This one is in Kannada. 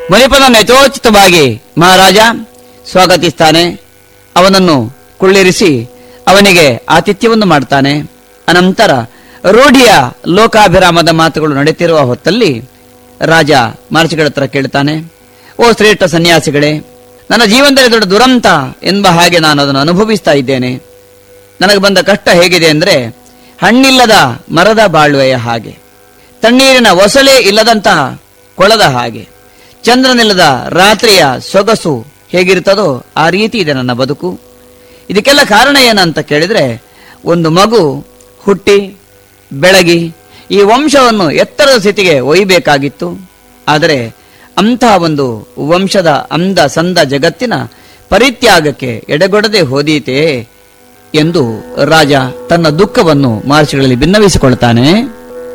ಮುನಿಪನನ್ನು ಯಥೋಚಿತವಾಗಿ ಮಹಾರಾಜ ಸ್ವಾಗತಿಸ್ತಾನೆ ಅವನನ್ನು ಕುಳ್ಳಿರಿಸಿ ಅವನಿಗೆ ಆತಿಥ್ಯವನ್ನು ಮಾಡ್ತಾನೆ ಅನಂತರ ರೂಢಿಯ ಲೋಕಾಭಿರಾಮದ ಮಾತುಗಳು ನಡೆಯುತ್ತಿರುವ ಹೊತ್ತಲ್ಲಿ ರಾಜ ಮಹರ್ಷಿಗಳ ಹತ್ರ ಕೇಳ್ತಾನೆ ಓ ಶ್ರೇಷ್ಠ ಸನ್ಯಾಸಿಗಳೇ ನನ್ನ ಜೀವನದಲ್ಲಿ ದೊಡ್ಡ ದುರಂತ ಎಂಬ ಹಾಗೆ ನಾನು ಅದನ್ನು ಅನುಭವಿಸ್ತಾ ಇದ್ದೇನೆ ನನಗೆ ಬಂದ ಕಷ್ಟ ಹೇಗಿದೆ ಅಂದ್ರೆ ಹಣ್ಣಿಲ್ಲದ ಮರದ ಬಾಳುವೆಯ ಹಾಗೆ ತಣ್ಣೀರಿನ ಒಸಲೆ ಇಲ್ಲದಂತಹ ಕೊಳದ ಹಾಗೆ ಚಂದ್ರನಿಲ್ಲದ ರಾತ್ರಿಯ ಸೊಗಸು ಹೇಗಿರ್ತದೋ ಆ ರೀತಿ ಇದೆ ನನ್ನ ಬದುಕು ಇದಕ್ಕೆಲ್ಲ ಕಾರಣ ಏನಂತ ಕೇಳಿದ್ರೆ ಒಂದು ಮಗು ಹುಟ್ಟಿ ಬೆಳಗಿ ಈ ವಂಶವನ್ನು ಎತ್ತರದ ಸ್ಥಿತಿಗೆ ಒಯ್ಯಬೇಕಾಗಿತ್ತು ಆದರೆ ಅಂತಹ ಒಂದು ವಂಶದ ಅಂದ ಸಂದ ಜಗತ್ತಿನ ಪರಿತ್ಯಾಗಕ್ಕೆ ಎಡೆಗೊಡದೆ ಹೋದೀತೆ ಎಂದು ರಾಜ ತನ್ನ ದುಃಖವನ್ನು ಮಹರ್ಷಿಗಳಲ್ಲಿ ಭಿನ್ನವಿಸಿಕೊಳ್ತಾನೆ